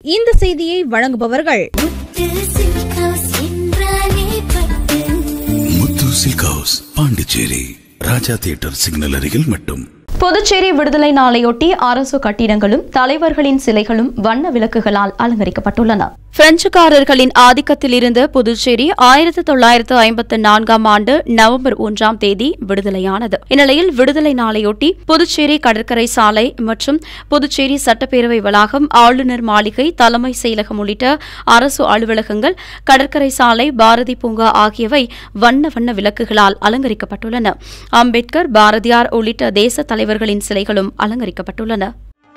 இந்த செய்தியை வழங்குபவர்கள் முத்து சில்க் ஹவுஸ் என்றாலே Pattu Muthu silk house Pondicherry Raja theatre signal அருகில் மட்டும் புதுச்சேரி விடுதலை நாளையொட்டி அரசு கட்டிடங்களும் தலைவர்களின் சிலைகளும் வண்ண விளக்குகளால் அலங்கரிக்கப்பட்டுள்ளன பிரெஞ்சுக்காரர்களின் ஆதிக்கத்தில் இருந்த புதுச்சேரி ஆயிரத்தி தொள்ளாயிரத்து ஐம்பத்து நான்காம் ஆண்டு நவம்பர் ஒன்றாம் தேதி விடுதலையானது இந்நிலையில் விடுதலை நாளையொட்டி புதுச்சேரி கடற்கரை சாலை மற்றும் புதுச்சேரி சட்டப்பேரவை வளாகம் ஆளுநர் மாளிகை தலைமை செயலகம் உள்ளிட்ட அரசு அலுவலகங்கள் கடற்கரை சாலை பாரதி பூங்கா ஆகியவை வண்ண வண்ண விளக்குகளால் அலங்கரிக்கப்பட்டுள்ளன அம்பேத்கர் பாரதியார் உள்ளிட்ட தேச தலைவர்களின் சிலைகளும் அலங்கரிக்கப்பட்டுள்ளன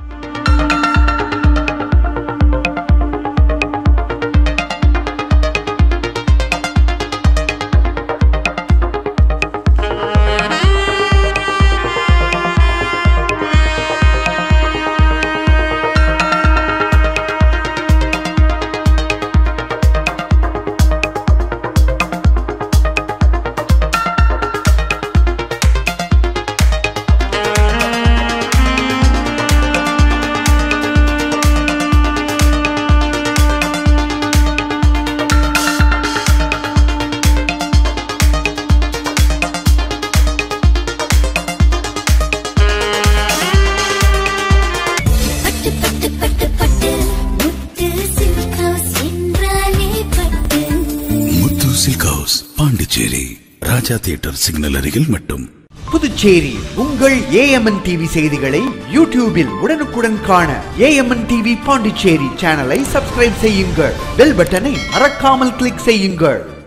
பட்டு பட்டு பட்டு பட்டு முத்து சில்க் ஹவுஸ் என்றாலே Pattu Muthu silk house Pondicherry Raja theatre signal அருகில் மட்டும் புதுச்சேரி உங்கள் ஏஎம்என் டிவி செய்திகளை யூடியூபில் உடனுக்குடன் காண ஏஎம்என் டிவி பாண்டிச்சேரி சேனலை சப்ஸ்கிரைப் செய்யுங்கள் பெல் பட்டனை மறக்காமல் கிளிக் செய்யுங்கள்